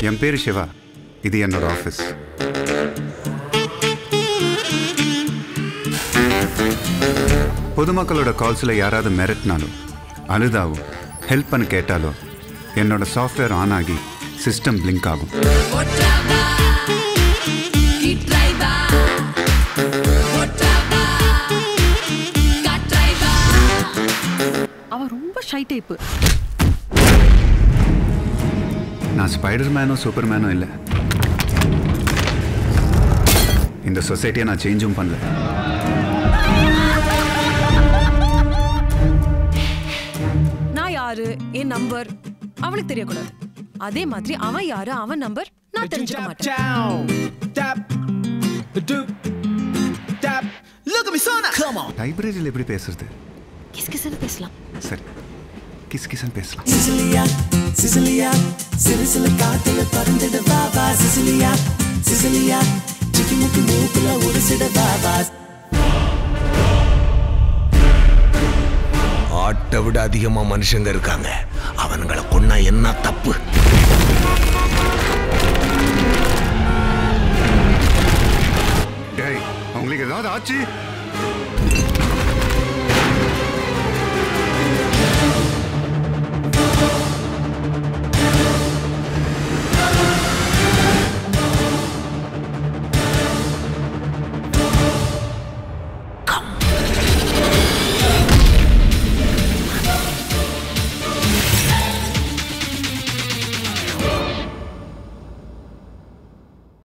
என் பேர் சிவா இது என்னோட ஆஃபீஸ் பொதுமக்களோட கால்ஸில் யாராவது மிரட்டினாலும் அழுதாவோ ஹெல்ப் பண்ண கேட்டாலோ என்னோட சாஃப்ட்வேர் ஆன் ஆகி சிஸ்டம் பிளிங்க் ஆகும் அவன் ரொம்ப ஷை டைப்பு நான் ஸ்பைடர் மேனோ சூப்பர் மேனோ இல்லை இந்த சொசைட்டியை நான் சேஞ்சும் பண்ணல நான் யாரு என் நம்பர் அவனுக்கு தெரியக்கூடாது அதே மாதிரி அவன் யாரு அவன் நம்பர் நான் தெரிஞ்சுக்க மாட்டேன் down, tap, doop, tap. Look at me, son. Come on. லைப்ரரியில் எப்படி பேசுறது கிஸ் கிஸ்னு பேசலாம் சரி கிஸ் கிஸ்ன்னு பேசலாம் சிசிலியா சிசிலியா சிறு சில காத்துல பறந்துட பாபா சிசிலியா சிசிலியா சிக்கி முக்கி மூக்குல உரசிட பாபா ஆட்டை விட அதிகமா மனுஷங்க இருக்காங்க அவனுங்களை கொன்னா என்ன தப்பு டேய் உங்களுக்கு ஏதாவது ஆச்சு